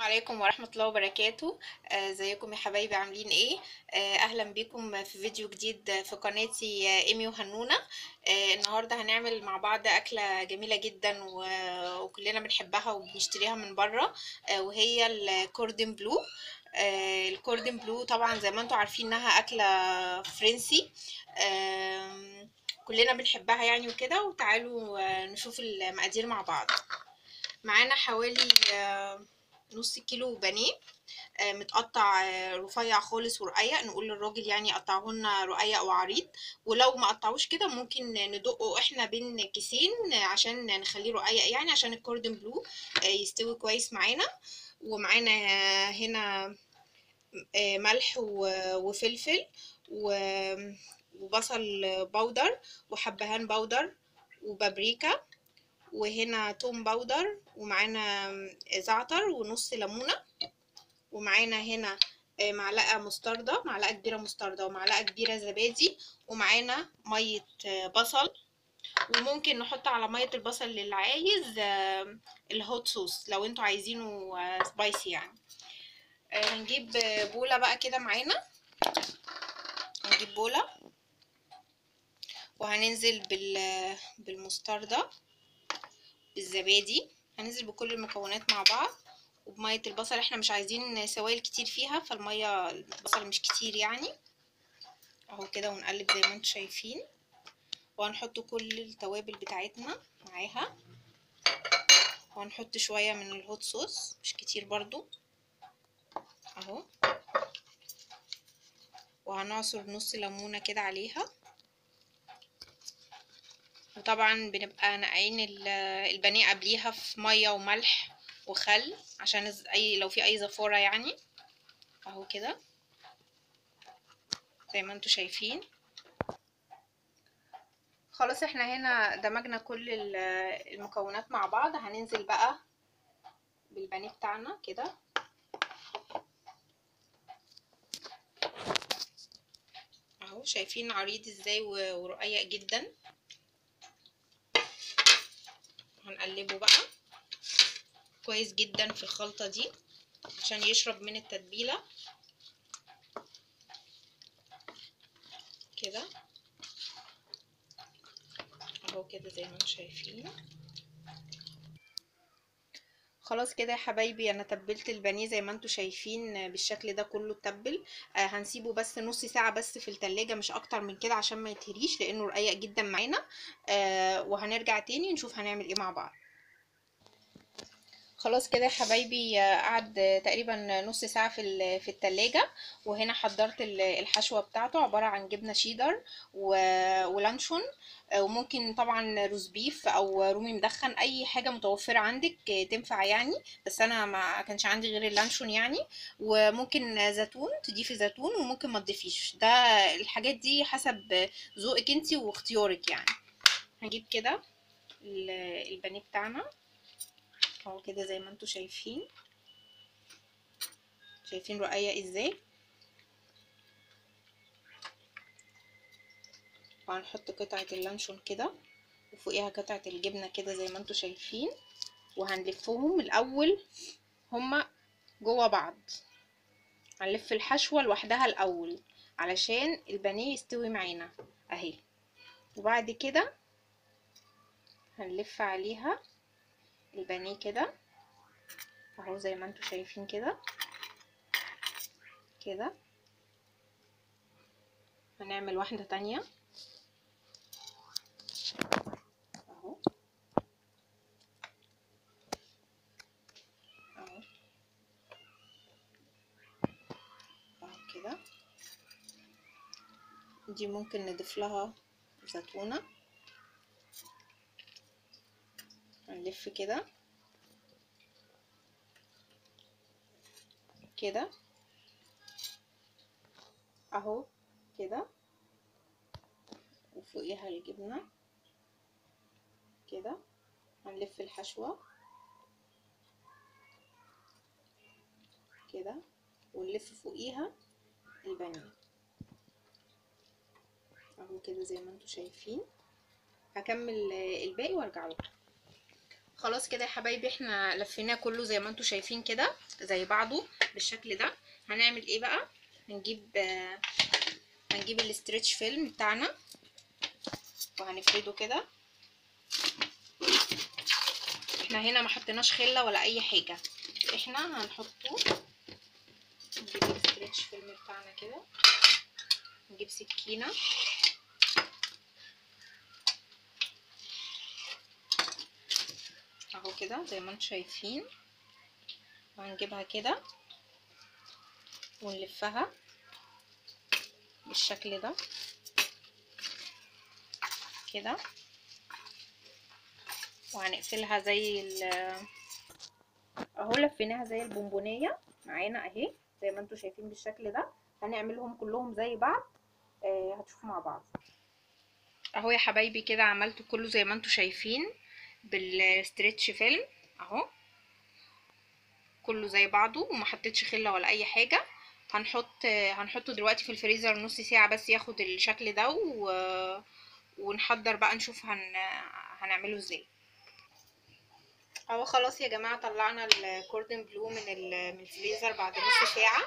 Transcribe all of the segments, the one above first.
عليكم ورحمة الله وبركاته آه، ازيكم يا حبايبي عاملين ايه آه، اهلا بيكم في فيديو جديد في قناتي آه، ايمي وهنونة آه، النهاردة هنعمل مع بعض اكلة جميلة جدا و- وكلنا بنحبها وبنشتريها من بره آه، وهي الكوردن بلو آه، الكوردن بلو طبعا زي ما انتم عارفين انها اكلة فرنسي آم، كلنا بنحبها يعني وكده وتعالوا آه، نشوف المقادير مع بعض معانا حوالي آه، نص كيلو بانيه آه، متقطع آه، رفيع خالص ورقيق نقول للراجل يعني يقطعه لنا رقيق او عريض ولو ما قطعوش كده ممكن ندقه احنا بين كيسين آه، عشان نخليه رقيق يعني عشان الكوردن بلو آه، يستوي كويس معانا ومعانا آه، هنا آه، ملح و- وفلفل و- وبصل بودر وحبهان بودر وبابريكا وهنا توم باودر ومعانا زعتر ونص ليمونة ومعانا هنا آه، معلقة مستردة معلقة كبيرة مستردة ومعلقة كبيرة زبادي ومعانا مية آه، بصل وممكن نحط على مية البصل اللي عايز آه، الهوت صوص لو انتوا عايزينه آه، سبايسي يعني آه، هنجيب آه، بولة بقى كده معانا هنجيب بولة وهننزل بال بالمستردة بالزبادي هننزل بكل المكونات مع بعض وبمية البصل احنا مش عايزين سوائل كتير فيها فالمية البصل مش كتير يعني اهو كده ونقلب زي ما انتم شايفين وهنحط كل التوابل بتاعتنا معاها وهنحط شوية من الهوت صوص مش كتير برضو اهو وهنعصر نص ليمونة كده عليها وطبعا بنبقى نقعين ال- البانيه قبليها في ميه وملح وخل عشان الز- اي لو في اي زفاره يعني اهو كده زي ما انتوا شايفين خلاص احنا هنا دمجنا كل ال- المكونات مع بعض هننزل بقى بالبانيه بتاعنا كده اهو شايفين عريض ازاي و- ورقيق جدا هنقلبه بقى كويس جدا في الخلطة دي عشان يشرب من التتبيلة كده اهو كده زي ما انتم شايفين خلاص كده يا حبايبي انا تبلت البانيه زي ما انتم شايفين بالشكل ده كله اتبل آه هنسيبه بس نص ساعة بس في التلاجة مش اكتر من كده عشان ما يتهريش لانه رقيق جدا معانا آه وهنرجع تاني نشوف هنعمل ايه مع بعض خلاص كده يا حبايبي آه، قعد آه، تقريبا نص ساعة في ال- في التلاجة وهنا حضرت ال- الحشوة بتاعته عبارة عن جبنة شيدر و- ولانشون آه، وممكن طبعا روز بيف او رومي مدخن اي حاجة متوفرة عندك آه، تنفع يعني بس انا ما كانش عندي غير اللانشون يعني وممكن زيتون تضيفي زيتون وممكن ما تضيفيش ده الحاجات دي حسب ذوقك انتي واختيارك يعني هنجيب كده ال- البانيه بتاعنا اهو كده زي ما انتوا شايفين شايفين رقيق ازاي وهنحط قطعة اللانشون كده وفوقيها قطعة الجبنة كده زي ما انتوا شايفين وهنلفهم الأول هما جوا بعض هنلف الحشوة لوحدها الأول علشان البانيه يستوي معانا اهي وبعد كده هنلف عليها البانيه كده اهو زي ما انتوا شايفين كده كده هنعمل واحدة تانية اهو اهو اهو كده دي ممكن نضيف لها زيتونة هنلف كده كده اهو كده وفوقيها الجبنة كده هنلف الحشوة كده ونلف فوقيها البانيه اهو كده زي ما انتوا شايفين هكمل الباقي وارجع لكم خلاص كده يا حبايبي احنا لفيناه كله زي ما انتم شايفين كده زي بعضه بالشكل ده هنعمل ايه بقى هنجيب آه، هنجيب الاسترتش فيلم بتاعنا وهنفرده كده احنا هنا ما حطيناش خله ولا اي حاجه احنا هنحطه نجيب الاسترتش فيلم بتاعنا كده نجيب سكينه اهو كده زي ما انتم شايفين وهنجيبها كده ونلفها بالشكل ده كده وهنقفلها زي ال اهو لفيناها زي البونبونيه معانا اهي زي ما انتم شايفين بالشكل ده هنعملهم كلهم زي بعض آه هتشوفوا مع بعض اهو يا حبايبي كده عملت كله زي ما انتم شايفين بالستريتش فيلم اهو كله زي بعضه وما حطيتش خله ولا اي حاجه هنحط هنحطه دلوقتي في الفريزر نص ساعه بس ياخد الشكل ده و... ونحضر بقى نشوف هن... هنعمله ازاي اهو خلاص يا جماعه طلعنا الكوردن بلو من ال... من الفريزر بعد نص ساعه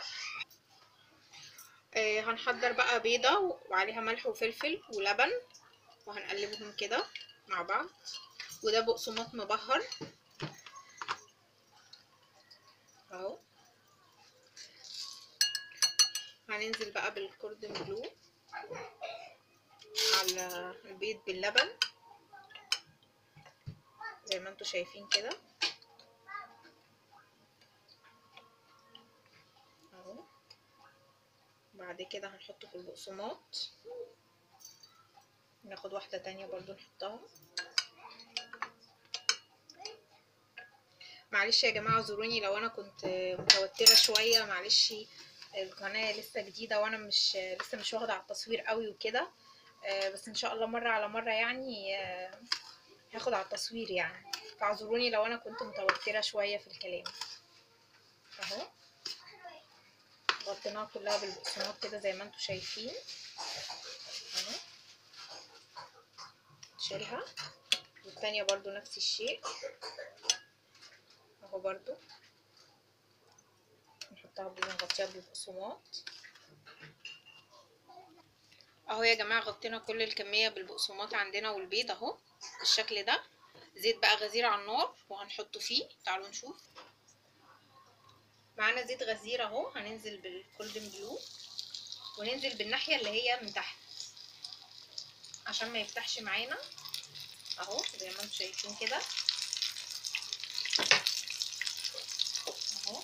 آه هنحضر بقى بيضه وعليها ملح وفلفل ولبن وهنقلبهم كده مع بعض وده بقسماط مبهر اهو هننزل بقى بالكوردن بلو على البيض باللبن زي ما انتوا شايفين كده اهو بعد كده هنحطه في البقسماط ناخد واحدة تانية برضو نحطها معلش يا جماعة اعذروني لو انا كنت متوترة شوية معلش القناة لسه جديدة وانا مش لسه مش واخدة على التصوير قوي وكده بس ان شاء الله مرة على مرة يعني هاخد على التصوير يعني فاعذروني لو انا كنت متوترة شوية في الكلام اهو غطيناها كلها بالبقسماط كده زي ما انتوا شايفين اهو نشيلها والتانية برضو نفس الشيء اهو برضو نحطها نغطيها بالبقسماط اهو يا جماعه غطينا كل الكميه بالبقسماط عندنا والبيض اهو بالشكل ده زيت بقى غزير على النار وهنحطه فيه تعالوا نشوف معانا زيت غزير اهو هننزل بالكولدن بلو وننزل بالناحيه اللي هي من تحت عشان ما يفتحش معانا اهو زي ما انتم شايفين كده اهو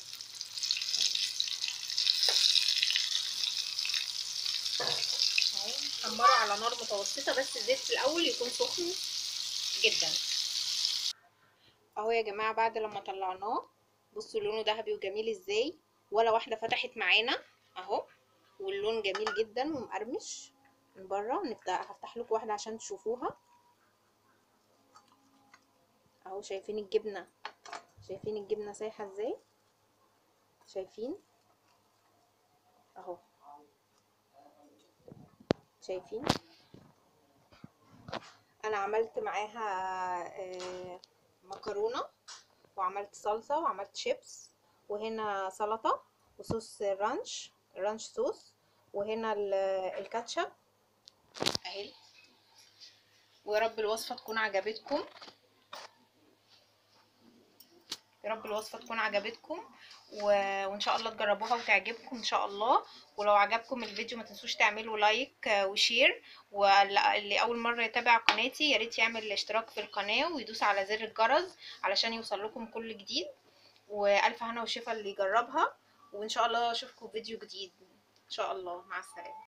اهو حمره على نار متوسطه بس الزيت في الاول يكون سخن جدا اهو يا جماعه بعد لما طلعناه بصوا لونه ذهبي وجميل ازاي ولا واحده فتحت معانا اهو واللون جميل جدا ومقرمش من بره نفتح هفتح لكم واحده عشان تشوفوها اهو شايفين الجبنه شايفين الجبنه سايحه ازاي شايفين اهو شايفين انا عملت معاها مكرونه وعملت صلصه وعملت شيبس وهنا سلطه وصوص رانش رانش صوص وهنا الكاتشب اهي ويا رب الوصفه تكون عجبتكم يا رب الوصفه تكون عجبتكم و... وان شاء الله تجربوها وتعجبكم ان شاء الله ولو عجبكم الفيديو ما تنسوش تعملوا لايك وشير واللي اول مره يتابع قناتي يا ريت يعمل الاشتراك في القناه ويدوس على زر الجرس علشان يوصل لكم كل جديد والف هنا وشفا اللي يجربها وان شاء الله اشوفكم فيديو جديد ان شاء الله مع السلامه